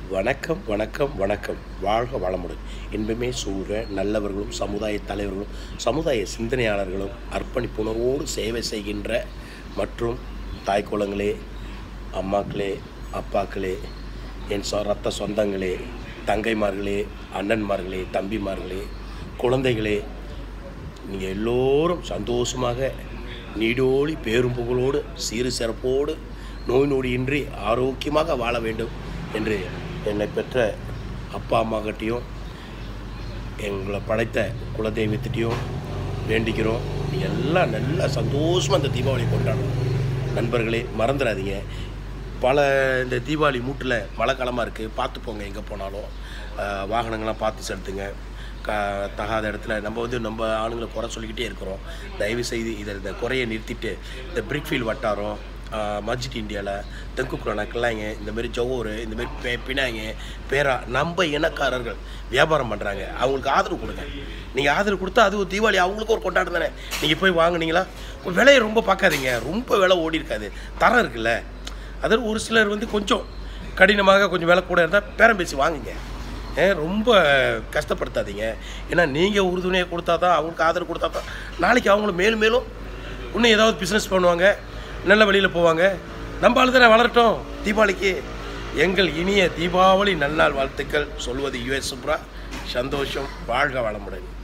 வணக்கம் வணக்கம் வணக்கம் வாழ்க வளமுடன் இன்பமே சூழ்க நல்லவர்களும் சமுதாய தலைவர்களும் சமுதாய சிந்தனையாளர்களும் அர்ப்பணிப்புணர்வோடு சேவை செய்கின்ற மற்றும் தாய் குலங்களே அம்மாக்களே அப்பாக்களே என் சொ ரத்த சொந்தங்களே தங்கைமார்களே அண்ணன்மார்களே தம்பிமார்களே குழந்தைகளே நீங்கள் எல்லோரும் சந்தோஷமாக நீடோழி பேரும் புகழோடு சீரு சிறப்போடு நோய் நொடியின்றி ஆரோக்கியமாக வாழ வேண்டும் என்று என்னை பெற்ற அப்பா அம்மாக்கிட்டையும் எங்களை படைத்த குலதெய்வத்திட்டையும் வேண்டிக்கிறோம் நீங்கள் எல்லாம் நல்லா சந்தோஷமாக இந்த தீபாவளி கொண்டாடணும் நண்பர்களே மறந்துடாதீங்க பல இந்த தீபாவளி மூட்டில் மழை காலமாக இருக்குது பார்த்து போங்க எங்கே போனாலும் ஆஹ் வாகனங்கள்லாம் பார்த்து செலுத்துங்க க தகாத இடத்துல நம்ம வந்து நம்ம ஆளுங்களை குறை சொல்லிக்கிட்டே இருக்கிறோம் தயவு செய்து இதை இந்த குறையை நிறுத்திட்டு இந்த பிரிக்ஃபீல்ட் வட்டாரம் மஸ்ஜிட் இந்தியாவில் தெங்குக்குறான கிள்ளாங்க இந்தமாரி ஜவ்வூர் இந்தமாரி பே பினாங்க பேரா நம்ம இனக்காரர்கள் வியாபாரம் பண்ணுறாங்க அவங்களுக்கு ஆதரவு கொடுங்க நீங்கள் ஆதரவு கொடுத்தா அது ஒரு தீபாவளி அவங்களுக்கும் ஒரு கொண்டாட்டம் தானே நீங்கள் போய் வாங்குனீங்களா விலையை ரொம்ப பார்க்காதீங்க ரொம்ப விலை ஓடி இருக்காது தரம் இருக்குல்ல அதாவது ஒரு சிலர் வந்து கொஞ்சம் கடினமாக கொஞ்சம் விலை கூட இருந்தால் பேரம் பேசி வாங்குங்க ஏன் ரொம்ப கஷ்டப்படுத்தாதீங்க ஏன்னா நீங்கள் உறுதுணையை கொடுத்தா தான் அவங்களுக்கு ஆதரவு கொடுத்தா தான் நாளைக்கு அவங்களும் மேலும் மேலும் இன்னும் ஏதாவது பிஸ்னஸ் பண்ணுவாங்க நல்ல வழியில் போவாங்க நம்ம ஆளு தானே வளரட்டும் தீபாவளிக்கு எங்கள் இனிய தீபாவளி நன்னாள் வாழ்த்துக்கள் சொல்வது யுஎஸ் சுப்ரா சந்தோஷம் வாழ்க வளமுடன்